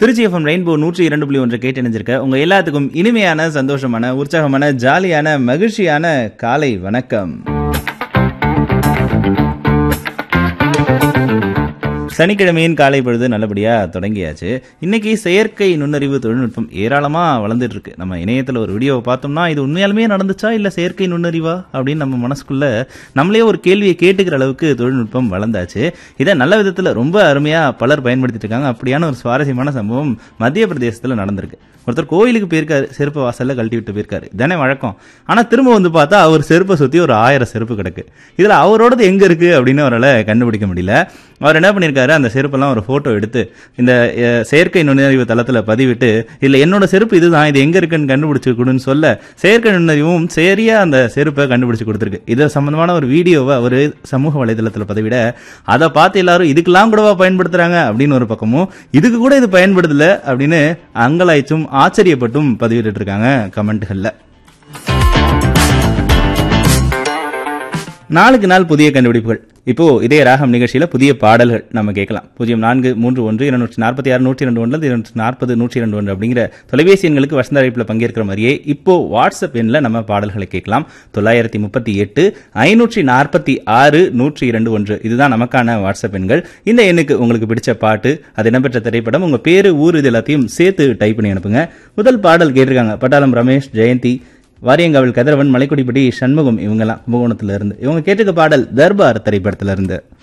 Trichy FM rainbow நூற்றி இரண்டு புள்ளி ஒன்று கேட்டு இணைஞ்சிருக்க உங்க எல்லாத்துக்கும் இனிமையான சந்தோஷமான உற்சாகமான ஜாலியான மகிழ்ச்சியான காலை வணக்கம் சனிக்கிழமையின் காலை பொழுது நல்லபடியா தொடங்கியாச்சு இன்னைக்கு செயற்கை நுண்ணறிவு தொழில்நுட்பம் ஏராளமா வளர்ந்துட்டு இருக்கு நம்ம இணையத்துல ஒரு வீடியோவை பார்த்தோம்னா இது உண்மையாலுமே நடந்துச்சா இல்ல செயற்கை நுண்ணறிவா அப்படின்னு நம்ம மனசுக்குள்ள நம்மளே ஒரு கேள்வியை கேட்டுக்கிற அளவுக்கு தொழில்நுட்பம் வளர்ந்தாச்சு இதை நல்ல விதத்துல ரொம்ப அருமையா பலர் பயன்படுத்திட்டு இருக்காங்க அப்படியான ஒரு சுவாரஸ்யமான சம்பவம் மத்திய பிரதேசத்துல நடந்திருக்கு ஒருத்தர் கோயிலுக்கு போயிருக்காரு செருப்பு வாசல்ல கழட்டி விட்டு போயிருக்காரு இதானே வழக்கம் ஆனா திரும்ப வந்து பார்த்தா அவர் செருப்பை சுத்தி ஒரு ஆயிரம் செருப்பு கிடக்கு இதுல அவரோடது எங்க இருக்கு அப்படின்னு அவரால் கண்டுபிடிக்க முடியல அவர் என்ன பண்ணியிருக்காரு அந்த செருப்பெல்லாம் ஒரு போட்டோ எடுத்து இந்த அஹ், செயற்கை நுண்ணறிவு தளத்துல பதிவிட்டு இல்ல என்னோட செருப்பு இதுதான் இது எங்க இருக்குன்னு கண்டுபிடிச்சு கொடுன்னு சொல்ல செயற்கை நுண்ணறிவும் சரியா அந்த செருப்பை கண்டுபிடிச்சு கொடுத்துருக்கு இது சம்பந்தமான ஒரு வீடியோவை அவர் சமூக வலைதளத்துல பதிவிட அதை பார்த்து எல்லாரும் இதுக்கெல்லாம் கூடவா பயன்படுத்துறாங்க அப்படின்னு ஒரு பக்கமும் இதுக்கு கூட இது பயன்படுத்தல அப்படின்னு அங்கலாய்ச்சும் ஆச்சரியப்பட்டும் பதிவிட்டு இருக்காங்க கமெண்ட்கள்ல நாளுக்கு நாள் புதிய கண்டுபிடிப்புகள் இப்போ இதே ராகம் நிகழ்ச்சியில புதிய பாடல்கள் நம்ம கேட்கலாம் பூஜ்ஜியம் நான்கு மூன்று ஒன்று இருநூற்றி நாற்பத்தி ஆறு நூற்றி ரெண்டு ஒன்று இருநூற்றி நாற்பது நூற்றி ரெண்டு ஒன்று அப்படிங்கிற தொலைபேசி எண்களுக்கு வசந்த அழைப்பில் பங்கேற்கிற மாதிரியே இப்போ வாட்ஸ்அப் எண்ணில் நம்ம பாடல்களை கேட்கலாம் தொள்ளாயிரத்தி முப்பத்தி எட்டு ஐநூற்றி நாற்பத்தி ஆறு நூற்றி இரண்டு ஒன்று இதுதான் நமக்கான வாட்ஸ்அப் எண்கள் இந்த எண்ணுக்கு உங்களுக்கு பிடிச்ச பாட்டு அது இடம்பெற்ற திரைப்படம் உங்க பேரு ஊர் இது எல்லாத்தையும் சேர்த்து டைப் பண்ணி அனுப்புங்க முதல் பாடல் கேட்டிருக்காங்க பட்டாளம் ரமேஷ் ஜெயந்தி வாரியங்காவல் கதிரவன் மலைக்குடிப்பட்டி சண்முகம் இவங்கெல்லாம் கும்பகோணத்துல இருந்து இவங்க கேட்டிருக்க பாடல் தர்பார் திரைப்படத்துல இருந்து